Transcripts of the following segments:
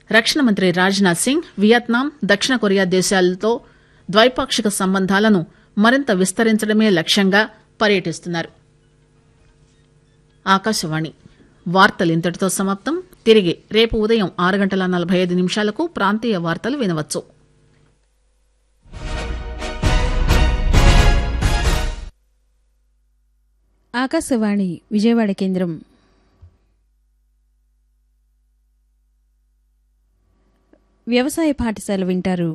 రక్షణ మంత్రి రాజ్నాథ్ సింగ్ వియత్నాం దక్షిణ కొరియా దేశాలతో ద్వైపాక్షిక సంబంధాలను మరింత విస్తరించడమే లక్ష్యంగా పర్యటిస్తున్నారు ఆకాశవాణి వార్తలు ఇంతటితో సమాప్తం తిరిగి రేపు ఉదయం ఆరు గంటల నలభై ఐదు నిమిషాలకు ప్రాంతీయ వార్తలు వినవచ్చు ఆకాశవాణి విజయవాడ కేంద్రం వ్యవసాయ పాఠశాల వింటారు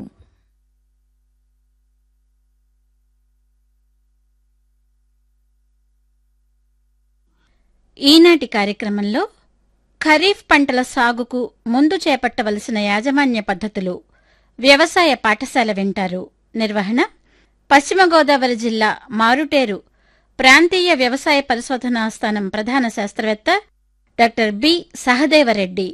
ఈనాటి కార్యక్రమంలో ఖరీఫ్ పంటల సాగుకు ముందు చేపట్టవలసిన యాజమాన్య పద్ధతులు వ్యవసాయ పాఠశాల వింటారు నిర్వహణ పశ్చిమ గోదావరి జిల్లా మారుటేరు ప్రాంతీయ వ్యవసాయ పరిశోధనా స్థానం ప్రధాన శాస్త్రవేత్త డాక్టర్ బి సహదేవరెడ్డి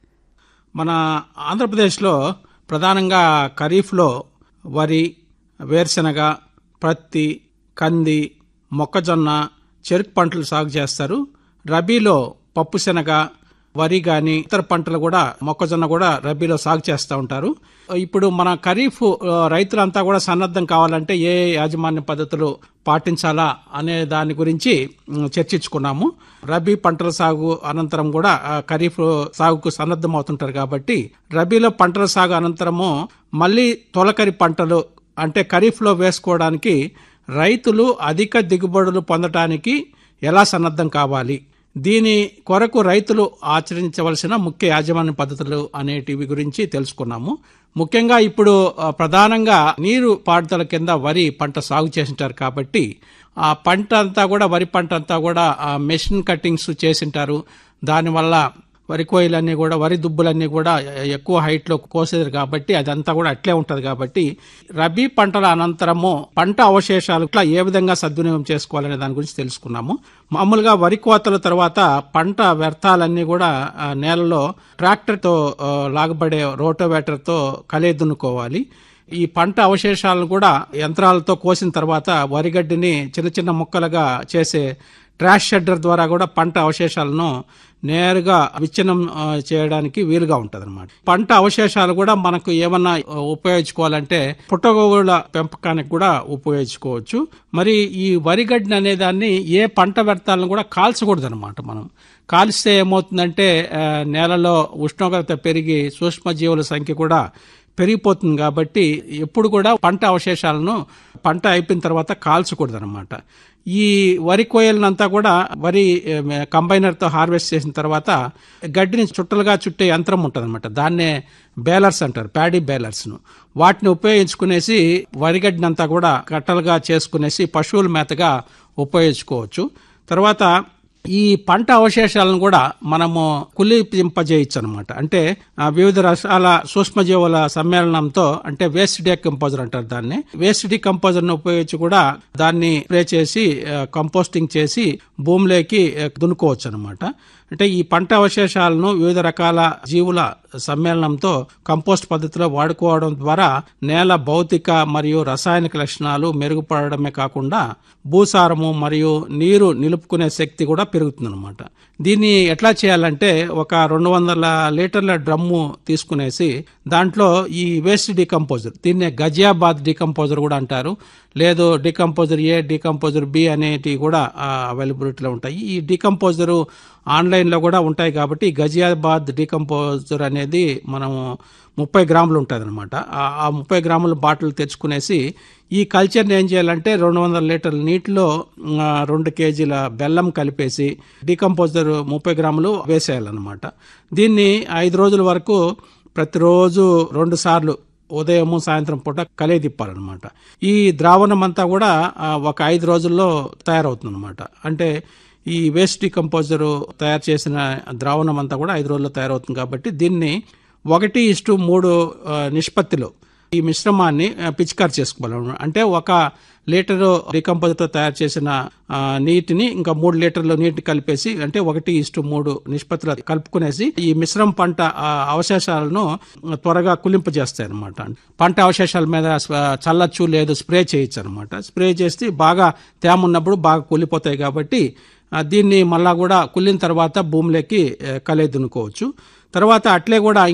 మన ఆంధ్రప్రదేశ్లో ప్రధానంగా ఖరీఫ్లో వరి వేరుశెనగ ప్రత్తి కంది మొక్కజొన్న చెరుకు పంటలు సాగు చేస్తారు రబీలో పప్పు శనగ వరి గాని ఇతర పంటలు కూడా మొక్కజొన్న కూడా రబీలో సాగు చేస్తూ ఉంటారు ఇప్పుడు మన ఖరీఫ్ ఆ, రైతులంతా కూడా సన్నద్ధం కావాలంటే ఏ యాజమాన్య పద్ధతులు పాటించాలా అనే దాని గురించి ఉమ్, చర్చించుకున్నాము రబీ పంటల సాగు అనంతరం కూడా ఆ, ఖరీఫ్ సాగుకు సన్నద్ధం అవుతుంటారు కాబట్టి రబీలో పంటల సాగు అనంతరము మళ్ళీ తొలకరి పంటలు అంటే ఖరీఫ్లో వేసుకోవడానికి రైతులు అధిక దిగుబడులు పొందటానికి ఎలా సన్నద్ధం కావాలి దీని కొరకు రైతులు ఆచరించవలసిన ముఖ్య యాజమాన్య పద్ధతులు అనేటివి గురించి తెలుసుకున్నాము ముఖ్యంగా ఇప్పుడు ఆ, ప్రధానంగా నీరు పారుదల కింద వరి పంట సాగు చేసింటారు కాబట్టి ఆ పంట అంతా కూడా వరి పంట అంతా కూడా ఆ మెషిన్ కట్టింగ్స్ చేసింటారు దానివల్ల వరి కోయిలన్నీ కూడా వరి దుబ్బులన్నీ కూడా ఎక్కువ హైట్ లో కోసేది కాబట్టి అదంతా కూడా అట్లే ఉంటది కాబట్టి రబీ పంటల అనంతరము పంట అవశేషాలు ఇట్లా ఏ విధంగా సద్వినియోగం చేసుకోవాలనే దాని గురించి తెలుసుకున్నాము మామూలుగా వరి కోతల తర్వాత పంట వ్యర్థాలన్నీ కూడా ఆ, నేలలో ట్రాక్టర్ తో ఆ, లాగబడే రోటోవేటర్ తో కలే దున్నుకోవాలి ఈ పంట అవశేషాలను కూడా యంత్రాలతో కోసిన తర్వాత వరిగడ్డిని చిన్న చిన్న ముక్కలుగా చేసే ట్రాష్ షెడ్డర్ ద్వారా కూడా పంట అవశేషాలను నేరుగా విచ్ఛిన్నం ఆ, చేయడానికి వీలుగా ఉంటది పంట అవశేషాలు కూడా మనకు ఏమన్నా ఆ, ఉపయోగించుకోవాలంటే పుట్టగోగుల పెంపకానికి కూడా ఉపయోగించుకోవచ్చు మరి ఈ వరిగడ్డిని అనే దాన్ని ఏ పంట వ్యర్థాలను కూడా కాల్చకూడదు అనమాట మనం కాల్స్తే ఏమవుతుందంటే ఆ, నేలలో ఉష్ణోగ్రత పెరిగి సూక్ష్మజీవుల సంఖ్య కూడా పెరిగిపోతుంది కాబట్టి ఎప్పుడు కూడా పంట అవశేషాలను పంట అయిపోయిన తర్వాత కాల్చకూడదు అనమాట ఈ వరి కోయలనంతా కూడా వరి కంబైనర్ తో హార్వెస్ట్ చేసిన తర్వాత గడ్డిని చుట్టలుగా చుట్టే యంత్రం ఉంటుంది దాన్నే బేలర్స్ అంటారు ప్యాడీ బేలర్స్ ను వాటిని ఉపయోగించుకునేసి వరిగడ్డిని అంతా కూడా కట్టలుగా చేసుకునేసి పశువుల మేతగా ఉపయోగించుకోవచ్చు తర్వాత ఈ పంట అవశేషాలను కూడా మనము కులింపజేయచ్చు అనమాట అంటే ఆ, వివిధ రసాల సూక్ష్మజీవుల సమ్మేళనంతో అంటే వేస్ట్ డీకంపోజర్ అంటారు దాన్ని వేస్ట్ డీకంపోజర్ ను ఉపయోగించి కూడా దాన్ని స్ప్రే చేసి ఆ, కంపోస్టింగ్ చేసి భూమిలోకి ఆ, దున్నుకోవచ్చు అనమాట అంటే ఈ పంట అవశేషాలను వివిధ రకాల జీవుల సమ్మేళనంతో కంపోస్ట్ పద్ధతిలో వాడుకోవడం ద్వారా నేల భౌతిక మరియు రసాయనిక లక్షణాలు మెరుగుపడడమే కాకుండా భూసారము మరియు నీరు నిలుపుకునే శక్తి కూడా పెరుగుతుందన్నమాట దీన్ని ఎట్లా చేయాలంటే ఒక రెండు వందల లీటర్ల డ్రమ్ము తీసుకునేసి దాంట్లో ఈ వేస్ట్ డికంపోజర్ దీన్నే గజియాబాద్ డికంపోజర్ కూడా అంటారు లేదు డికంపోజర్ ఏ డికంపోజర్ బి అనేటివి కూడా అవైలబిలిటీలో ఉంటాయి ఈ డికంపోజర్ ఆన్లైన్ లో కూడా ఉంటాయి కాబట్టి ఈ గజియాబాద్ డికంపోజర్ అనేది మనము ముప్పై గ్రాములు ఉంటుంది అనమాట ఆ ముప్పై గ్రాముల బాటిల్ తెచ్చుకునేసి ఈ కల్చర్ని ఏం చేయాలంటే రెండు వందల లీటర్ల నీటిలో ఆ, రెండు కేజీల బెల్లం కలిపేసి డికంపోజర్ ముప్పై గ్రాములు వేసేయాలన్నమాట దీన్ని ఐదు రోజుల వరకు ప్రతిరోజు రెండు సార్లు ఉదయము సాయంత్రం పూట కలే తిప్పాలన్నమాట ఈ ద్రావణం అంతా కూడా ఆ, ఒక ఐదు రోజుల్లో తయారవుతుంది అంటే ఈ వేస్ట్ డికంపోజర్ తయారు చేసిన ద్రావణం అంతా కూడా ఐదు రోజుల్లో తయారవుతుంది కాబట్టి దీన్ని ఒకటి ఇష్టు మూడు ఆ, నిష్పత్తిలో ఈ మిశ్రమాన్ని ఆ, పిచికారి చేసుకోవాలి అంటే ఒక లీటరు డికంపోజర్తో తయారు చేసిన ఆ, నీటిని ఇంకా మూడు లీటర్లు నీటి కలిపేసి అంటే ఒకటి ఇష్టు మూడు నిష్పత్తిలో కలుపుకునేసి ఈ మిశ్రమ పంట ఆ, అవశేషాలను త్వరగా కులింపజేస్తాయి అనమాట పంట అవశేషాల మీద స్వ- చల్లచ్చు లేదు స్ప్రే చేయొచ్చు అనమాట స్ప్రే చేస్తే బాగా తేమ ఉన్నప్పుడు బాగా కూలిపోతాయి కాబట్టి ఆ, దీన్ని మళ్ళా కూడా కుళ్ళిన తర్వాత భూమిలోకి ఆ, కలే దున్నుకోవచ్చు తర్వాత అట్లే కూడా